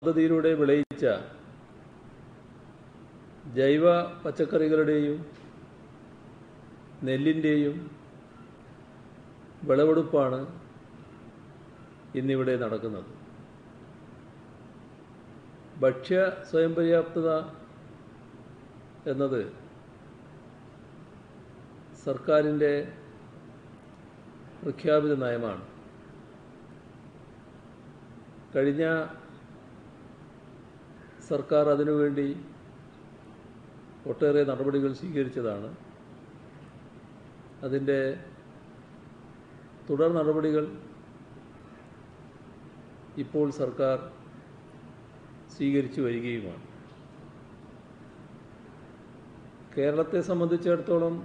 പദ്ധതിയിലൂടെ വിളയിച്ച ജൈവ പച്ചക്കറികളുടെയും നെല്ലിൻ്റെയും വിളവെടുപ്പാണ് ഇന്നിവിടെ നടക്കുന്നത് ഭക്ഷ്യ സ്വയം പര്യാപ്തത എന്നത് സർക്കാരിൻ്റെ പ്രഖ്യാപിത നയമാണ് കഴിഞ്ഞ സർക്കാർ അതിനുവേണ്ടി ഒട്ടേറെ നടപടികൾ സ്വീകരിച്ചതാണ് അതിൻ്റെ തുടർ നടപടികൾ ഇപ്പോൾ സർക്കാർ സ്വീകരിച്ചു വരികയുമാണ് കേരളത്തെ സംബന്ധിച്ചിടത്തോളം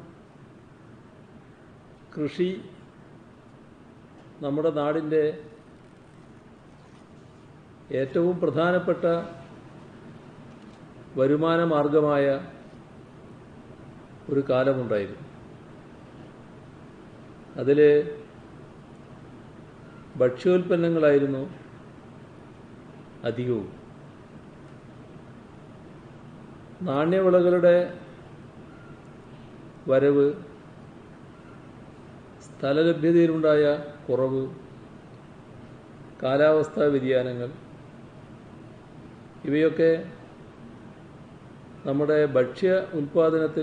കൃഷി നമ്മുടെ നാടിൻ്റെ ഏറ്റവും പ്രധാനപ്പെട്ട വരുമാന മാർഗമായ ഒരു കാലമുണ്ടായിരുന്നു അതിൽ ഭക്ഷ്യോൽപ്പന്നങ്ങളായിരുന്നു അധികവും നാണ്യവിളകളുടെ വരവ് സ്ഥലലഭ്യതയിലുണ്ടായ കുറവ് കാലാവസ്ഥാ വ്യതിയാനങ്ങൾ ഇവയൊക്കെ നമ്മുടെ ഭക്ഷ്യ ഉൽപ്പാദനത്തിൽ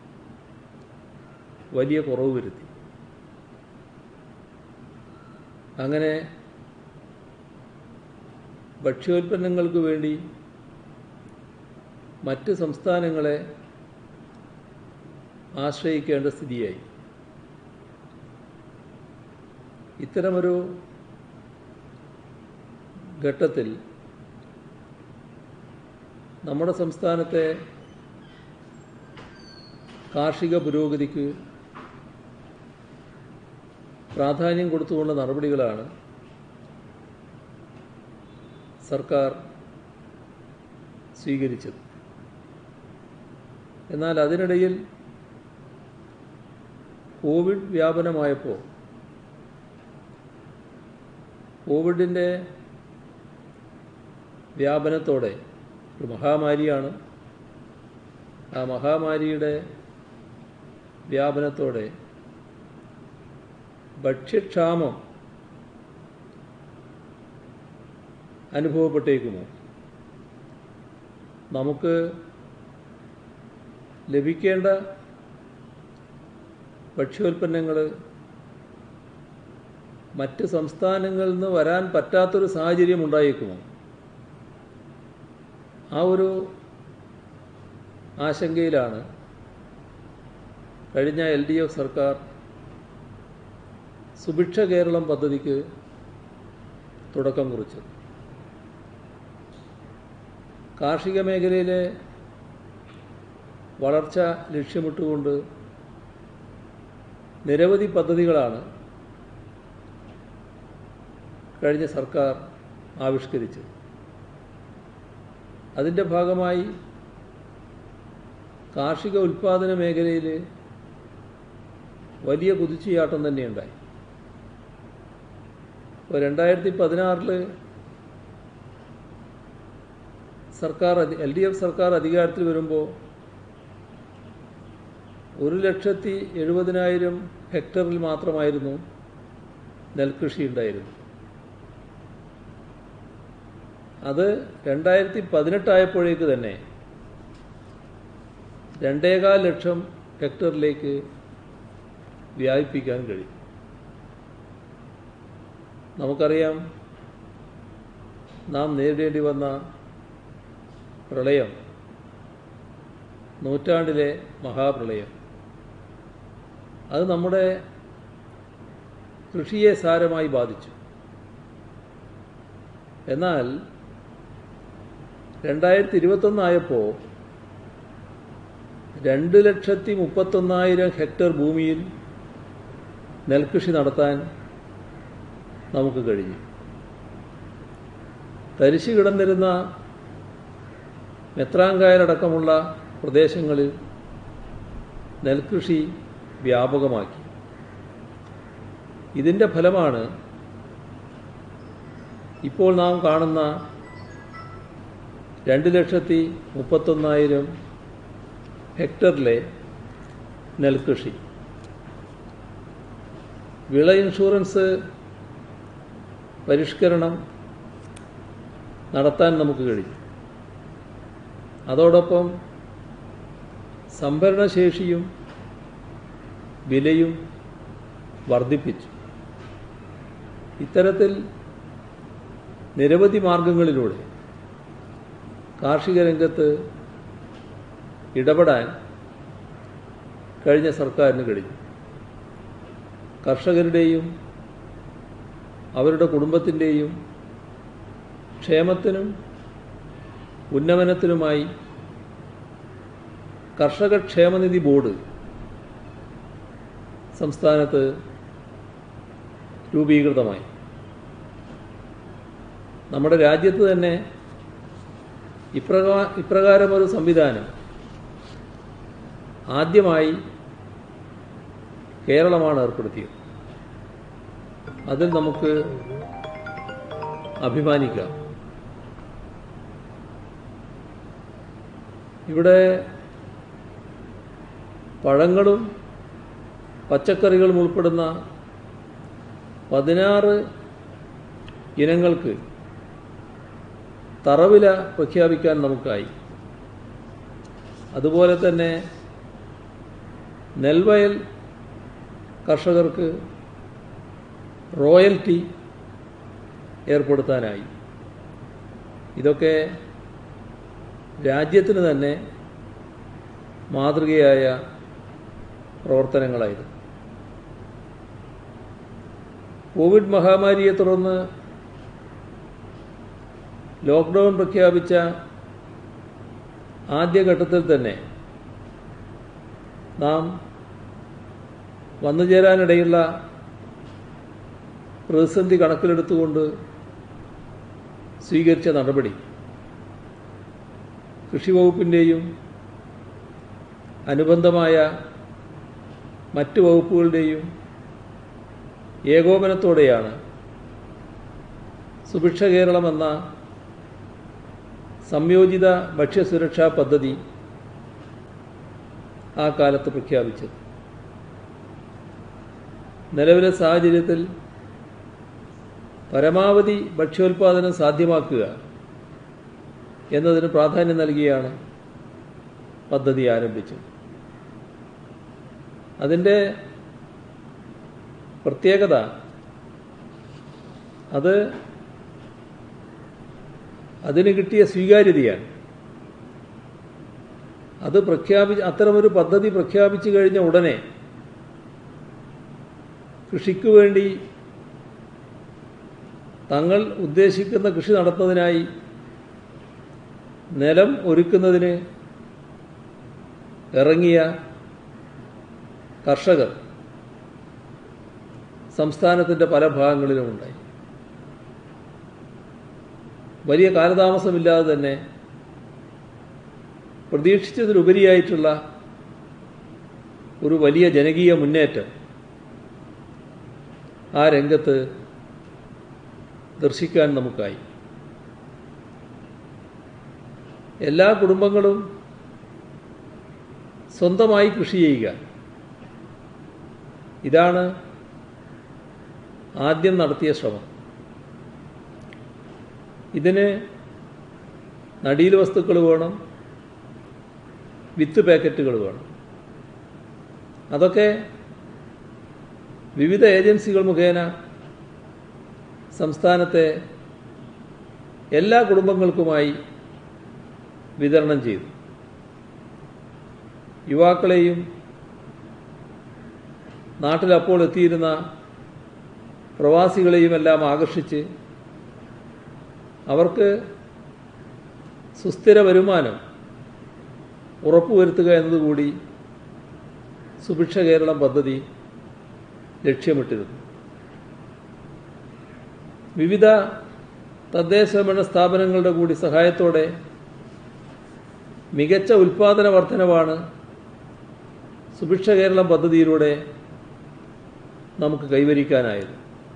വലിയ കുറവ് വരുത്തി അങ്ങനെ ഭക്ഷ്യോൽപ്പന്നങ്ങൾക്ക് വേണ്ടി മറ്റ് സംസ്ഥാനങ്ങളെ ആശ്രയിക്കേണ്ട സ്ഥിതിയായി ഇത്തരമൊരു ഘട്ടത്തിൽ നമ്മുടെ സംസ്ഥാനത്തെ കാർഷിക പുരോഗതിക്ക് പ്രാധാന്യം കൊടുത്തുകൊണ്ട നടപടികളാണ് സർക്കാർ സ്വീകരിച്ചത് എന്നാൽ അതിനിടയിൽ കോവിഡ് വ്യാപനമായപ്പോൾ കോവിഡിൻ്റെ വ്യാപനത്തോടെ ഒരു മഹാമാരിയാണ് ആ മഹാമാരിയുടെ വ്യാപനത്തോടെ ഭക്ഷ്യക്ഷാമം അനുഭവപ്പെട്ടേക്കുമോ നമുക്ക് ലഭിക്കേണ്ട ഭക്ഷ്യോൽപ്പന്നങ്ങൾ മറ്റ് സംസ്ഥാനങ്ങളിൽ നിന്ന് വരാൻ പറ്റാത്തൊരു സാഹചര്യം ഉണ്ടായേക്കുമോ ആ ഒരു ആശങ്കയിലാണ് കഴിഞ്ഞ എൽ ഡി എഫ് സർക്കാർ സുഭിക്ഷ കേരളം പദ്ധതിക്ക് തുടക്കം കുറിച്ചത് കാർഷിക മേഖലയിലെ വളർച്ച ലക്ഷ്യമിട്ടുകൊണ്ട് നിരവധി പദ്ധതികളാണ് കഴിഞ്ഞ സർക്കാർ ആവിഷ്കരിച്ചത് അതിൻ്റെ ഭാഗമായി കാർഷിക ഉൽപ്പാദന മേഖലയിൽ വലിയ കുതിച്ചുചാട്ടം തന്നെയുണ്ടായി ഇപ്പോൾ രണ്ടായിരത്തി പതിനാറിൽ സർക്കാർ എൽ ഡി എഫ് സർക്കാർ അധികാരത്തിൽ വരുമ്പോൾ ഒരു ലക്ഷത്തി എഴുപതിനായിരം ഹെക്ടറിൽ മാത്രമായിരുന്നു നെൽകൃഷി ഉണ്ടായിരുന്നു അത് രണ്ടായിരത്തി പതിനെട്ടായപ്പോഴേക്ക് തന്നെ രണ്ടേകാൽ ലക്ഷം ഹെക്ടറിലേക്ക് വ്യാപിപ്പിക്കാൻ കഴിയും നമുക്കറിയാം നാം നേരിടേണ്ടി വന്ന പ്രളയം നൂറ്റാണ്ടിലെ മഹാപ്രളയം അത് നമ്മുടെ കൃഷിയെ സാരമായി ബാധിച്ചു എന്നാൽ രണ്ടായിരത്തി ഇരുപത്തൊന്നായപ്പോൾ രണ്ട് ലക്ഷത്തി മുപ്പത്തൊന്നായിരം ഹെക്ടർ ഭൂമിയിൽ നെൽകൃഷി നടത്താൻ നമുക്ക് കഴിഞ്ഞു തരിശു കിടന്നിരുന്ന മെത്രാങ്കായലടക്കമുള്ള പ്രദേശങ്ങളിൽ നെൽകൃഷി വ്യാപകമാക്കി ഇതിൻ്റെ ഫലമാണ് ഇപ്പോൾ നാം കാണുന്ന രണ്ട് ലക്ഷത്തി മുപ്പത്തൊന്നായിരം ഹെക്ടറിലെ നെൽകൃഷി വിള ഇൻഷുറൻസ് പരിഷ്കരണം നടത്താൻ നമുക്ക് കഴിയും അതോടൊപ്പം സംഭരണശേഷിയും വിലയും വർദ്ധിപ്പിച്ചു ഇത്തരത്തിൽ നിരവധി മാർഗങ്ങളിലൂടെ കാർഷിക രംഗത്ത് ഇടപെടാൻ കഴിഞ്ഞ സർക്കാരിന് കഴിഞ്ഞു കർഷകരുടെയും അവരുടെ കുടുംബത്തിൻ്റെയും ക്ഷേമത്തിനും ഉന്നമനത്തിനുമായി കർഷക ക്ഷേമനിധി ബോർഡ് സംസ്ഥാനത്ത് രൂപീകൃതമായി നമ്മുടെ രാജ്യത്ത് തന്നെ ഇപ്രകാ ഇപ്രകാരമൊരു സംവിധാനം ആദ്യമായി കേരളമാണ് ഏർപ്പെടുത്തിയത് അതിൽ നമുക്ക് അഭിമാനിക്കാം ഇവിടെ പഴങ്ങളും പച്ചക്കറികളും ഉൾപ്പെടുന്ന പതിനാറ് ഇനങ്ങൾക്ക് തറവില പ്രഖ്യാപിക്കാൻ നമുക്കായി അതുപോലെ തന്നെ നെൽവയൽ കർഷകർക്ക് റോയൽറ്റി ഏർപ്പെടുത്താനായി ഇതൊക്കെ രാജ്യത്തിന് തന്നെ മാതൃകയായ പ്രവർത്തനങ്ങളായിരുന്നു കോവിഡ് മഹാമാരിയെ തുടർന്ന് ലോക്ക്ഡൗൺ പ്രഖ്യാപിച്ച ആദ്യഘട്ടത്തിൽ തന്നെ നാം വന്നുചേരാനിടയുള്ള പ്രതിസന്ധി കണക്കിലെടുത്തുകൊണ്ട് സ്വീകരിച്ച നടപടി കൃഷി വകുപ്പിൻ്റെയും അനുബന്ധമായ മറ്റ് വകുപ്പുകളുടെയും ഏകോപനത്തോടെയാണ് സുഭിക്ഷ കേരളം എന്ന സംയോജിത ഭക്ഷ്യസുരക്ഷാ പദ്ധതി ആ കാലത്ത് പ്രഖ്യാപിച്ചത് നിലവിലെ സാഹചര്യത്തിൽ പരമാവധി ഭക്ഷ്യോൽപാദനം സാധ്യമാക്കുക എന്നതിന് പ്രാധാന്യം നൽകിയാണ് പദ്ധതി ആരംഭിച്ചത് അതിൻ്റെ പ്രത്യേകത അത് അതിന് കിട്ടിയ സ്വീകാര്യതയാണ് അത് പ്രഖ്യാപി അത്തരമൊരു പദ്ധതി പ്രഖ്യാപിച്ചു കഴിഞ്ഞ ഉടനെ കൃഷിക്ക് വേണ്ടി തങ്ങൾ ഉദ്ദേശിക്കുന്ന കൃഷി നടത്തുന്നതിനായി നിലം ഒരുക്കുന്നതിന് ഇറങ്ങിയ കർഷകർ സംസ്ഥാനത്തിൻ്റെ പല ഭാഗങ്ങളിലുമുണ്ടായി വലിയ കാലതാമസമില്ലാതെ തന്നെ പ്രതീക്ഷിച്ചതിലുപരിയായിട്ടുള്ള ഒരു വലിയ ജനകീയ മുന്നേറ്റം ആ രംഗത്ത് ദർശിക്കാൻ നമുക്കായി എല്ലാ കുടുംബങ്ങളും സ്വന്തമായി കൃഷി ചെയ്യുക ഇതാണ് ആദ്യം നടത്തിയ ശ്രമം ഇതിന് നടീൽ വസ്തുക്കൾ വേണം വിത്ത് പാക്കറ്റുകൾ വേണം അതൊക്കെ വിവിധ ഏജൻസികൾ മുഖേന സംസ്ഥാനത്തെ എല്ലാ കുടുംബങ്ങൾക്കുമായി വിതരണം ചെയ്തു യുവാക്കളെയും നാട്ടിലപ്പോൾ എത്തിയിരുന്ന പ്രവാസികളെയും എല്ലാം ആകർഷിച്ച് അവർക്ക് സുസ്ഥിര വരുമാനം ഉറപ്പുവരുത്തുക എന്നതുകൂടി സുഭിക്ഷ കേരളം പദ്ധതി ലക്ഷ്യമിട്ടിരുന്നു വിവിധ തദ്ദേശഭരണ സ്ഥാപനങ്ങളുടെ കൂടി സഹായത്തോടെ മികച്ച ഉൽപാദന വർധനവാണ് സുഭിക്ഷ കേരളം പദ്ധതിയിലൂടെ നമുക്ക് കൈവരിക്കാനായത്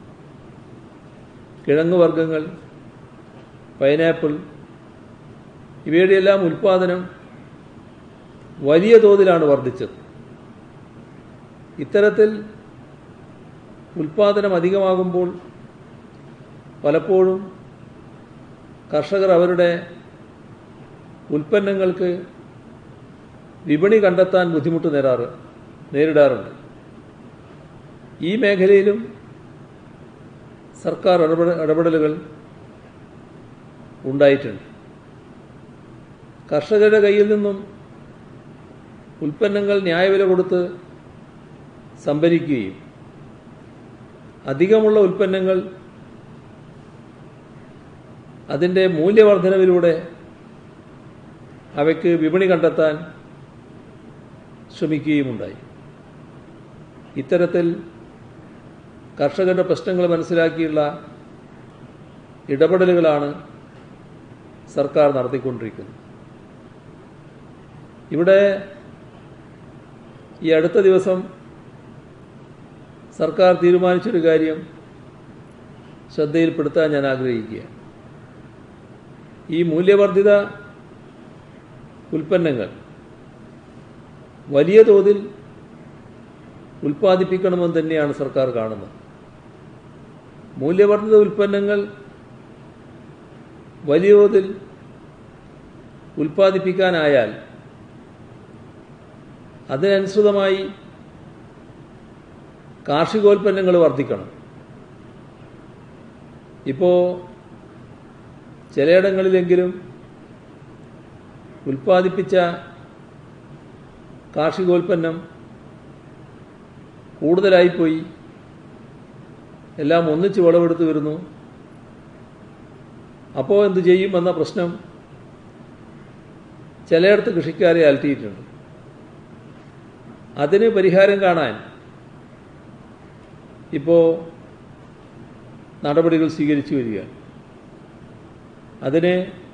കിഴങ്ങ് വർഗ്ഗങ്ങൾ പൈനാപ്പിൾ ഇവയുടെയെല്ലാം ഉൽപ്പാദനം വലിയ തോതിലാണ് വർദ്ധിച്ചത് ഇത്തരത്തിൽ ഉൽപ്പാദനം അധികമാകുമ്പോൾ പലപ്പോഴും കർഷകർ അവരുടെ ഉൽപ്പന്നങ്ങൾക്ക് വിപണി കണ്ടെത്താൻ ബുദ്ധിമുട്ട് നേരാറ് നേരിടാറുണ്ട് ഈ മേഖലയിലും സർക്കാർ ഇടപെട ഇടപെടലുകൾ ഉണ്ടായിട്ടുണ്ട് കർഷകരുടെ കയ്യിൽ നിന്നും ഉൽപ്പന്നങ്ങൾ ന്യായവില കൊടുത്ത് സംഭരിക്കുകയും അധികമുള്ള ഉൽപ്പന്നങ്ങൾ അതിൻ്റെ മൂല്യവർദ്ധനവിലൂടെ അവയ്ക്ക് വിപണി കണ്ടെത്താൻ ശ്രമിക്കുകയുമുണ്ടായി ഇത്തരത്തിൽ കർഷകരുടെ പ്രശ്നങ്ങൾ മനസ്സിലാക്കിയുള്ള ഇടപെടലുകളാണ് സർക്കാർ നടത്തിക്കൊണ്ടിരിക്കുന്നത് ഇവിടെ ഈ അടുത്ത ദിവസം സർക്കാർ തീരുമാനിച്ചൊരു കാര്യം ശ്രദ്ധയിൽപ്പെടുത്താൻ ഞാൻ ആഗ്രഹിക്കുക ഈ മൂല്യവർദ്ധിത ഉൽപ്പന്നങ്ങൾ വലിയ തോതിൽ ഉൽപ്പാദിപ്പിക്കണമെന്ന് തന്നെയാണ് സർക്കാർ കാണുന്നത് മൂല്യവർദ്ധിത ഉൽപ്പന്നങ്ങൾ വലിയ തോതിൽ ഉൽപ്പാദിപ്പിക്കാനായാൽ അതിനനുസൃതമായി കാർഷികോൽപ്പന്നങ്ങൾ വർദ്ധിക്കണം ഇപ്പോൾ ചിലയിടങ്ങളിലെങ്കിലും ഉൽപ്പാദിപ്പിച്ച കാർഷികോൽപ്പന്നം കൂടുതലായിപ്പോയി എല്ലാം ഒന്നിച്ച് വിളവെടുത്ത് വരുന്നു അപ്പോൾ എന്ത് ചെയ്യും എന്ന പ്രശ്നം ചിലയിടത്ത് കൃഷിക്കാരെ അലട്ടിയിട്ടുണ്ട് അതിന് പരിഹാരം കാണാൻ ഇപ്പോൾ നടപടികൾ സ്വീകരിച്ചു വരികയാണ് അതിന്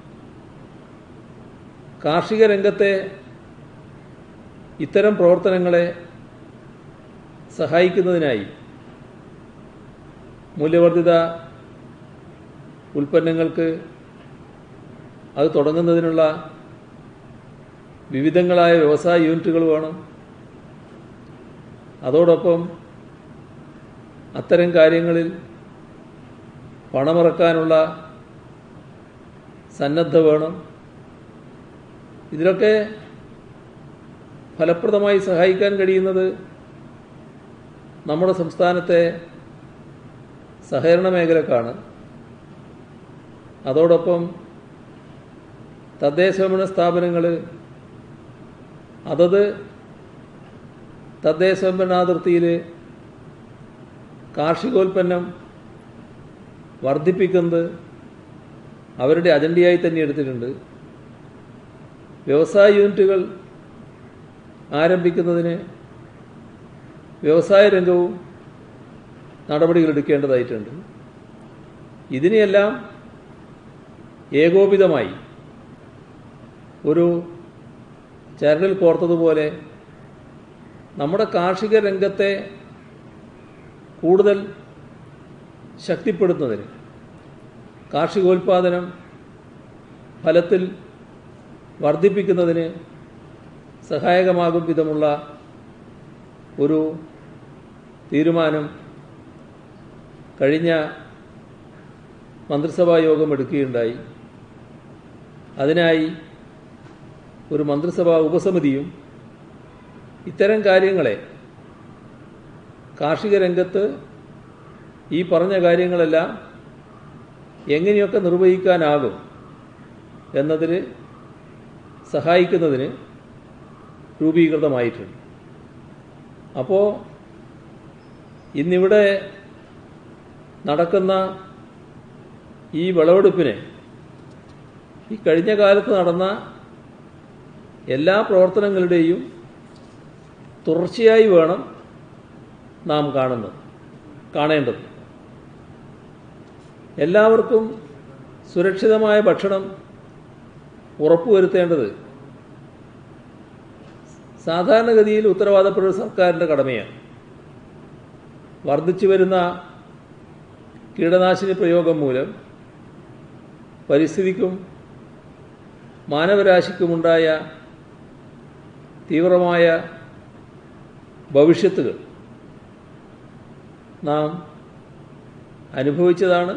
കാർഷിക രംഗത്തെ ഇത്തരം പ്രവർത്തനങ്ങളെ സഹായിക്കുന്നതിനായി മൂല്യവർദ്ധിത ഉൽപ്പന്നങ്ങൾക്ക് അത് തുടങ്ങുന്നതിനുള്ള വിവിധങ്ങളായ വ്യവസായ യൂണിറ്റുകൾ വേണം അതോടൊപ്പം അത്തരം കാര്യങ്ങളിൽ പണമിറക്കാനുള്ള സന്നദ്ധ വേണം ഇതിലൊക്കെ ഫലപ്രദമായി സഹായിക്കാൻ കഴിയുന്നത് നമ്മുടെ സംസ്ഥാനത്തെ സഹകരണ മേഖലക്കാണ് അതോടൊപ്പം തദ്ദേശഭരണ സ്ഥാപനങ്ങൾ അതത് തദ്ദേശ സ്വയംഭരണാതിർത്തിയിൽ കാർഷികോൽപ്പന്നം വർദ്ധിപ്പിക്കുന്നത് അവരുടെ അജണ്ടയായി തന്നെ എടുത്തിട്ടുണ്ട് വ്യവസായ യൂണിറ്റുകൾ ആരംഭിക്കുന്നതിന് വ്യവസായ രംഗവും നടപടികൾ എടുക്കേണ്ടതായിട്ടുണ്ട് ഇതിനെയെല്ലാം ഏകോപിതമായി ഒരു ചരടിൽ കോർത്തതുപോലെ നമ്മുടെ കാർഷിക രംഗത്തെ കൂടുതൽ ശക്തിപ്പെടുത്തുന്നതിന് കാർഷികോൽപാദനം ഫലത്തിൽ വർദ്ധിപ്പിക്കുന്നതിന് സഹായകമാകും വിധമുള്ള ഒരു തീരുമാനം കഴിഞ്ഞ മന്ത്രിസഭാ യോഗം എടുക്കുകയുണ്ടായി അതിനായി ഒരു മന്ത്രിസഭാ ഉപസമിതിയും ഇത്തരം കാര്യങ്ങളെ കാർഷിക രംഗത്ത് ഈ പറഞ്ഞ കാര്യങ്ങളെല്ലാം എങ്ങനെയൊക്കെ നിർവഹിക്കാനാകും എന്നതിൽ സഹായിക്കുന്നതിന് രൂപീകൃതമായിട്ടുണ്ട് അപ്പോൾ ഇന്നിവിടെ നടക്കുന്ന ഈ വിളവെടുപ്പിന് ഈ കഴിഞ്ഞ കാലത്ത് നടന്ന എല്ലാ പ്രവർത്തനങ്ങളുടെയും തുടർച്ചയായി വേണം നാം കാണുന്നത് കാണേണ്ടത് എല്ലാവർക്കും സുരക്ഷിതമായ ഭക്ഷണം ഉറപ്പുവരുത്തേണ്ടത് സാധാരണഗതിയിൽ ഉത്തരവാദപ്പെട്ട സർക്കാരിൻ്റെ കടമയാണ് വർദ്ധിച്ചു വരുന്ന കീടനാശിനി പ്രയോഗം മൂലം പരിസ്ഥിതിക്കും മാനവരാശിക്കുമുണ്ടായ തീവ്രമായ ഭവിഷ്യത്തുകൾ നാം അനുഭവിച്ചതാണ്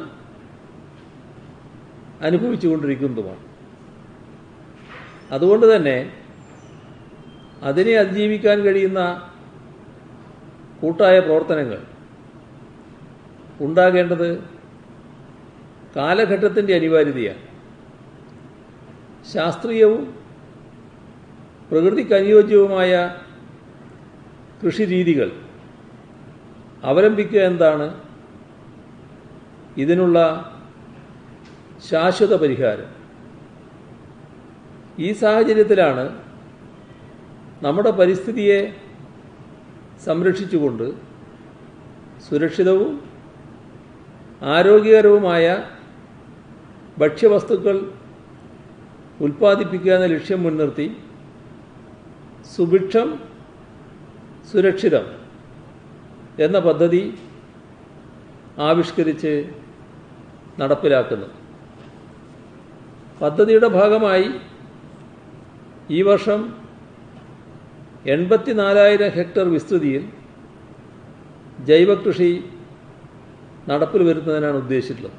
അനുഭവിച്ചുകൊണ്ടിരിക്കുന്നതുമാണ് അതുകൊണ്ട് തന്നെ അതിനെ അതിജീവിക്കാൻ കഴിയുന്ന കൂട്ടായ പ്രവർത്തനങ്ങൾ ഉണ്ടാകേണ്ടത് കാലഘട്ടത്തിൻ്റെ അനിവാര്യതയാണ് ശാസ്ത്രീയവും പ്രകൃതിക്ക് അനുയോജ്യവുമായ കൃഷിരീതികൾ അവലംബിക്കുക എന്താണ് ഇതിനുള്ള ശാശ്വത പരിഹാരം ഈ സാഹചര്യത്തിലാണ് നമ്മുടെ പരിസ്ഥിതിയെ സംരക്ഷിച്ചുകൊണ്ട് സുരക്ഷിതവും ആരോഗ്യകരവുമായ ഭക്ഷ്യവസ്തുക്കൾ ഉൽപ്പാദിപ്പിക്കുക എന്ന ലക്ഷ്യം മുൻനിർത്തി സുഭിക്ഷം സുരക്ഷിതം എന്ന പദ്ധതി ആവിഷ്കരിച്ച് നടപ്പിലാക്കുന്നു പദ്ധതിയുടെ ഭാഗമായി ഈ വർഷം എൺപത്തിനാലായിരം ഹെക്ടർ വിസ്തൃതിയിൽ ജൈവകൃഷി നടപ്പിൽ വരുത്തുന്നതിനാണ് ഉദ്ദേശിച്ചിട്ടുള്ളത്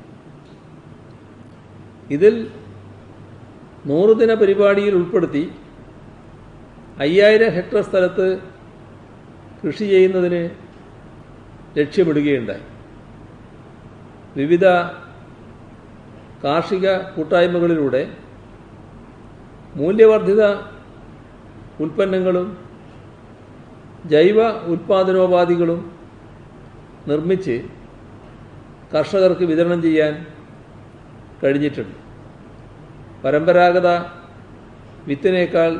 ഇതിൽ നൂറ് ദിന പരിപാടിയിൽ ഉൾപ്പെടുത്തി അയ്യായിരം ഹെക്ടർ സ്ഥലത്ത് കൃഷി ചെയ്യുന്നതിന് ലക്ഷ്യമിടുകയുണ്ടായി വിവിധ കാർഷിക കൂട്ടായ്മകളിലൂടെ മൂല്യവർദ്ധിത ഉൽപ്പന്നങ്ങളും ജൈവ ഉൽപ്പാദനോപാധികളും നിർമ്മിച്ച് കർഷകർക്ക് വിതരണം ചെയ്യാൻ കഴിഞ്ഞിട്ടുണ്ട് പരമ്പരാഗത വിത്തിനേക്കാൾ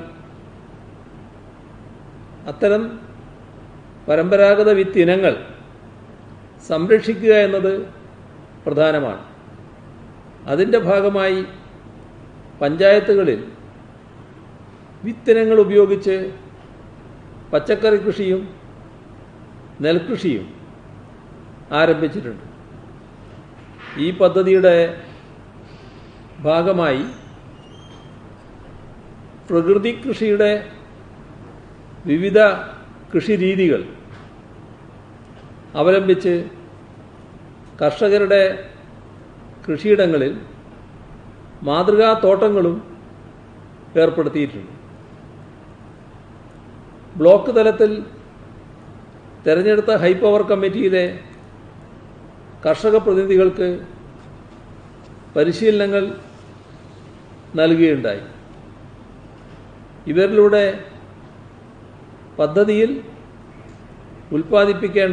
അത്തരം പരമ്പരാഗത വിത്തിനങ്ങൾ സംരക്ഷിക്കുക എന്നത് പ്രധാനമാണ് അതിൻ്റെ ഭാഗമായി പഞ്ചായത്തുകളിൽ വിത്തിനങ്ങൾ ഉപയോഗിച്ച് പച്ചക്കറി കൃഷിയും നെൽകൃഷിയും ആരംഭിച്ചിട്ടുണ്ട് ഈ പദ്ധതിയുടെ ഭാഗമായി പ്രകൃതി കൃഷിയുടെ വിവിധ കൃഷിരീതികൾ അവലംബിച്ച് കർഷകരുടെ കൃഷിയിടങ്ങളിൽ മാതൃകാ തോട്ടങ്ങളും ഏർപ്പെടുത്തിയിട്ടുണ്ട് ബ്ലോക്ക് തലത്തിൽ തെരഞ്ഞെടുത്ത ഹൈപ്പവർ കമ്മിറ്റിയിലെ കർഷക പ്രതിനിധികൾക്ക് പരിശീലനങ്ങൾ നൽകുകയുണ്ടായി ഇവരിലൂടെ പദ്ധതിയിൽ ഉൽപ്പാദിപ്പിക്കേണ്ട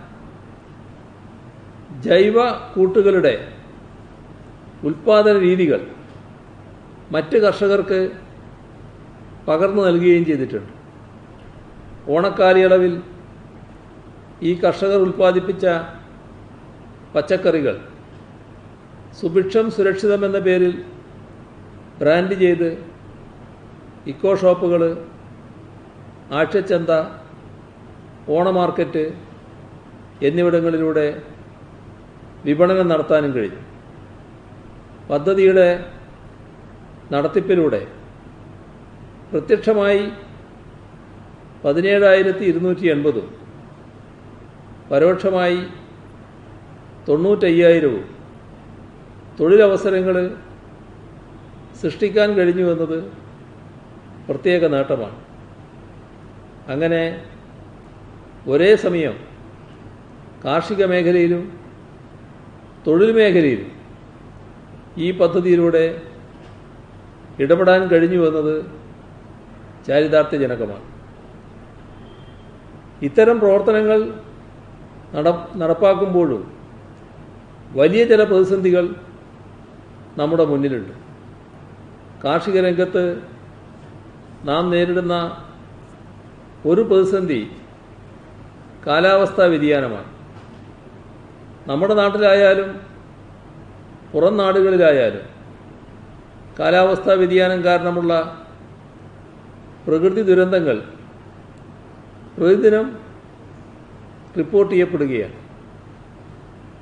ജൈവ കൂട്ടുകളുടെ ഉൽപ്പാദന രീതികൾ മറ്റ് കർഷകർക്ക് പകർന്നു നൽകുകയും ചെയ്തിട്ടുണ്ട് ഓണക്കാലയളവിൽ ഈ കർഷകർ ഉൽപ്പാദിപ്പിച്ച പച്ചക്കറികൾ സുഭിക്ഷം സുരക്ഷിതം എന്ന പേരിൽ ബ്രാൻഡ് ചെയ്ത് ഇക്കോ ഷോപ്പുകൾ ആഴ്ചച്ചന്ത ഓണമാർക്കറ്റ് എന്നിവിടങ്ങളിലൂടെ വിപണനം നടത്താനും കഴിഞ്ഞു പദ്ധതിയുടെ നടത്തിപ്പിലൂടെ പ്രത്യക്ഷമായി പതിനേഴായിരത്തി ഇരുന്നൂറ്റി എൺപതും പരോക്ഷമായി തൊണ്ണൂറ്റയ്യായിരവും തൊഴിലവസരങ്ങൾ സൃഷ്ടിക്കാൻ കഴിഞ്ഞു എന്നത് പ്രത്യേക നേട്ടമാണ് അങ്ങനെ ഒരേ സമയം കാർഷിക മേഖലയിലും തൊഴിൽ മേഖലയിലും ഈ പദ്ധതിയിലൂടെ ഇടപെടാൻ കഴിഞ്ഞു എന്നത് ചാരിതാർത്ഥ്യജനകമാണ് ഇത്തരം പ്രവർത്തനങ്ങൾ നട നടപ്പാക്കുമ്പോഴും വലിയ ചില പ്രതിസന്ധികൾ നമ്മുടെ മുന്നിലുണ്ട് കാർഷിക രംഗത്ത് നാം നേരിടുന്ന ഒരു പ്രതിസന്ധി കാലാവസ്ഥാ വ്യതിയാനമാണ് നമ്മുടെ നാട്ടിലായാലും പുറം നാടുകളിലായാലും കാലാവസ്ഥാ വ്യതിയാനം കാരണമുള്ള പ്രകൃതി ദുരന്തങ്ങൾ പ്രതിദിനം റിപ്പോർട്ട് ചെയ്യപ്പെടുകയാണ്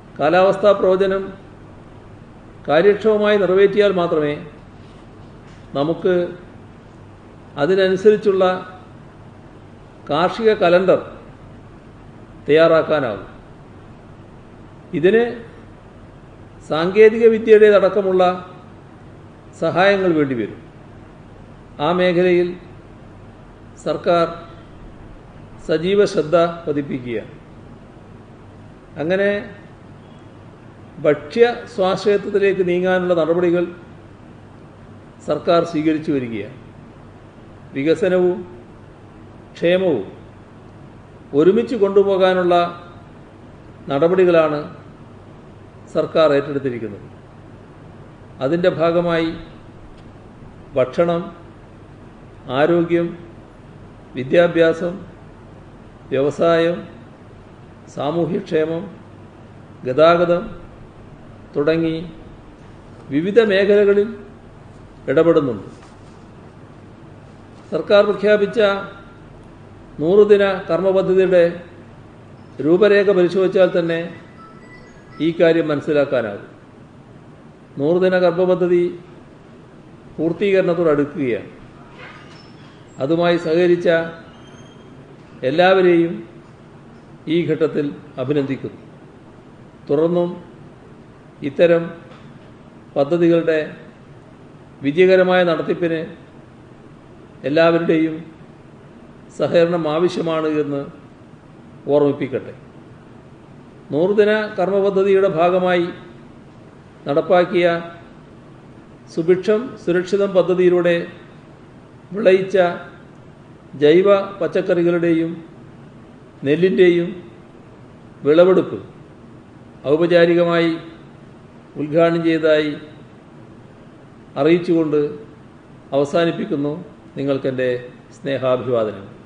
കാലാവസ്ഥാ പ്രവചനം കാര്യക്ഷമമായി നിറവേറ്റിയാൽ മാത്രമേ നമുക്ക് അതിനനുസരിച്ചുള്ള കാർഷിക കലണ്ടർ തയ്യാറാക്കാനാകും ഇതിന് സാങ്കേതിക വിദ്യയുടേതടക്കമുള്ള സഹായങ്ങൾ വേണ്ടിവരും ആ മേഖലയിൽ സർക്കാർ സജീവ ശ്രദ്ധ പതിപ്പിക്കുകയാണ് അങ്ങനെ ഭക്ഷ്യ സ്വാശ്രയത്വത്തിലേക്ക് നീങ്ങാനുള്ള നടപടികൾ സർക്കാർ സ്വീകരിച്ചു വരികയാണ് വികസനവും ക്ഷേമവും ഒരുമിച്ച് കൊണ്ടുപോകാനുള്ള നടപടികളാണ് സർക്കാർ ഏറ്റെടുത്തിരിക്കുന്നത് അതിൻ്റെ ഭാഗമായി ഭക്ഷണം ആരോഗ്യം വിദ്യാഭ്യാസം വ്യവസായം സാമൂഹ്യക്ഷേമം ഗതാഗതം തുടങ്ങി വിവിധ മേഖലകളിൽ ഇടപെടുന്നുണ്ട് സർക്കാർ പ്രഖ്യാപിച്ച നൂറുദിന കർമ്മപദ്ധതിയുടെ രൂപരേഖ പരിശോധിച്ചാൽ തന്നെ ഈ കാര്യം മനസ്സിലാക്കാനാകും നൂറുദിന കർമ്മപദ്ധതി പൂർത്തീകരണത്തോടടുക്കുകയാണ് അതുമായി സഹകരിച്ച എല്ലാവരെയും ഈ ഘട്ടത്തിൽ അഭിനന്ദിക്കുന്നു തുടർന്നും ഇത്തരം പദ്ധതികളുടെ വിജയകരമായ നടത്തിപ്പിന് എല്ലാവരുടെയും സഹകരണം ആവശ്യമാണ് എന്ന് ഓർമ്മിപ്പിക്കട്ടെ നൂറുദിന കർമ്മപദ്ധതിയുടെ ഭാഗമായി നടപ്പാക്കിയ സുഭിക്ഷം സുരക്ഷിതം പദ്ധതിയിലൂടെ വിളയിച്ച ജൈവ പച്ചക്കറികളുടെയും നെല്ലിൻ്റെയും വിളവെടുപ്പ് ഔപചാരികമായി ഉദ്ഘാടനം ചെയ്തതായി അറിയിച്ചുകൊണ്ട് അവസാനിപ്പിക്കുന്നു നിങ്ങൾക്കെൻ്റെ സ്നേഹാഭിവാദനങ്ങൾ